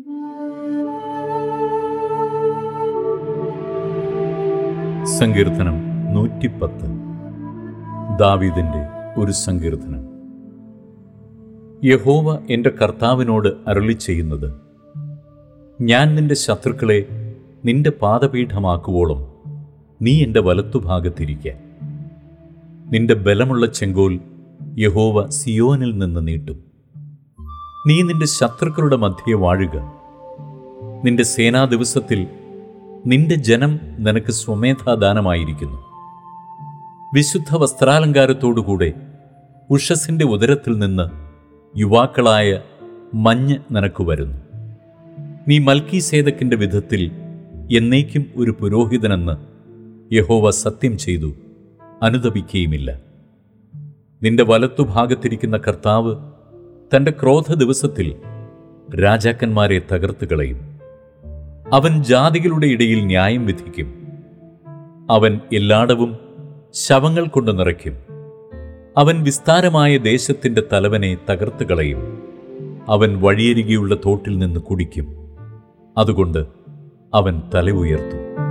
സങ്കീർത്തനം നൂറ്റിപ്പത്ത് ദാവീദിന്റെ ഒരു സങ്കീർത്തനം യഹോവ എൻ്റെ കർത്താവിനോട് അരുളി ചെയ്യുന്നത് ഞാൻ നിന്റെ ശത്രുക്കളെ നിന്റെ പാദപീഠമാക്കുവോളം നീ എൻ്റെ വലത്തുഭാഗത്തിരിക്ക നിന്റെ ബലമുള്ള ചെങ്കോൽ യഹോവ സിയോനിൽ നിന്ന് നീട്ടും നീ നിന്റെ ശത്രുക്കളുടെ മധ്യേ വാഴുക നിന്റെ സേനാ ദിവസത്തിൽ നിന്റെ ജനം നിനക്ക് സ്വമേധാദാനമായിരിക്കുന്നു വിശുദ്ധ വസ്ത്രാലങ്കാരത്തോടുകൂടെ ഉഷസിന്റെ ഉദരത്തിൽ നിന്ന് യുവാക്കളായ മഞ്ഞ് നിനക്ക് വരുന്നു നീ മൽക്കി സേതക്കിന്റെ വിധത്തിൽ എന്നേക്കും ഒരു പുരോഹിതനെന്ന് യഹോവ സത്യം ചെയ്തു അനുദപിക്കുകയുമില്ല നിന്റെ വലത്തുഭാഗത്തിരിക്കുന്ന കർത്താവ് തന്റെ ക്രോധ ദിവസത്തിൽ രാജാക്കന്മാരെ തകർത്ത് കളയും അവൻ ജാതികളുടെ ഇടയിൽ ന്യായം വിധിക്കും അവൻ എല്ലായിടവും ശവങ്ങൾ കൊണ്ട് നിറയ്ക്കും അവൻ വിസ്താരമായ ദേശത്തിന്റെ തലവനെ തകർത്ത് കളയും അവൻ വഴിയരികെയുള്ള തോട്ടിൽ നിന്ന് കുടിക്കും അതുകൊണ്ട് അവൻ തല ഉയർത്തും